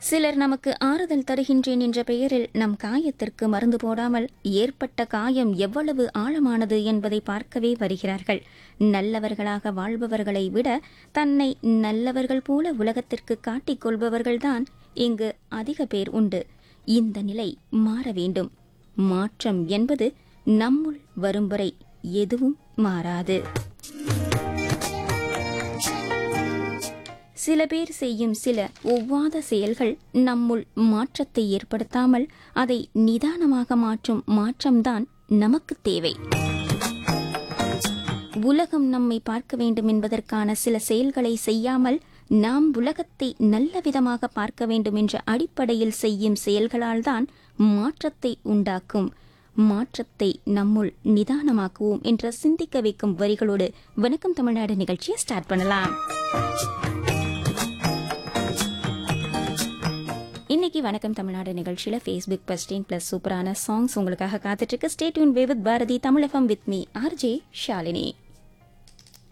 சிலர் நமக்கு ஆறுதல் தருகின்றேன் என்ற பெயரில் நம் காயத்திற்கு மருந்து போடாமல் ஏற்பட்ட காயம் எவ்வளவு ஆழமானது என்பதை பார்க்கவே வருகிறார்கள் நல்லவர்களாக வாழ்பவர்களை விட தன்னை நல்லவர்கள் போல உலகத்திற்கு காட்டிக் கொள்பவர்கள்தான் இங்கு அதிக பேர் உண்டு இந்த நிலை மாற வேண்டும் மாற்றம் என்பது நம்முள் வரும் வரை எதுவும் மாறாது சில பேர் செய்யும் சில ஒவ்வாத செயல்கள் நம்முள் மாற்றத்தை ஏற்படுத்தாமல் அதை நிதானமாக மாற்றும் மாற்றம்தான் நமக்கு தேவை உலகம் நம்மை பார்க்க வேண்டும் என்பதற்கான சில செயல்களை செய்யாமல் நாம் உலகத்தை நல்ல விதமாக பார்க்க வேண்டும் என்ற அடிப்படையில் செய்யும் செயல்களால்தான் மாற்றத்தை உண்டாக்கும் மாற்றத்தை நம்முள் நிதானமாக்குவோம் என்ற சிந்திக்க வைக்கும் வரிகளோடு வணக்கம் தமிழ்நாடு நிகழ்ச்சியை ஸ்டார்ட் பண்ணலாம் இன்னைக்கு வணக்கம் தமிழ்நாடு நிகழ்ச்சியில ஃபேஸ்புக் பஸ்டின் பிளஸ் சூப்பரான சாங்ஸ் உங்களுக்காக காத்துட்டு இருக்கு ஸ்டேட்யூன் வே with Bharathi Tamilagam with me RJ Shalini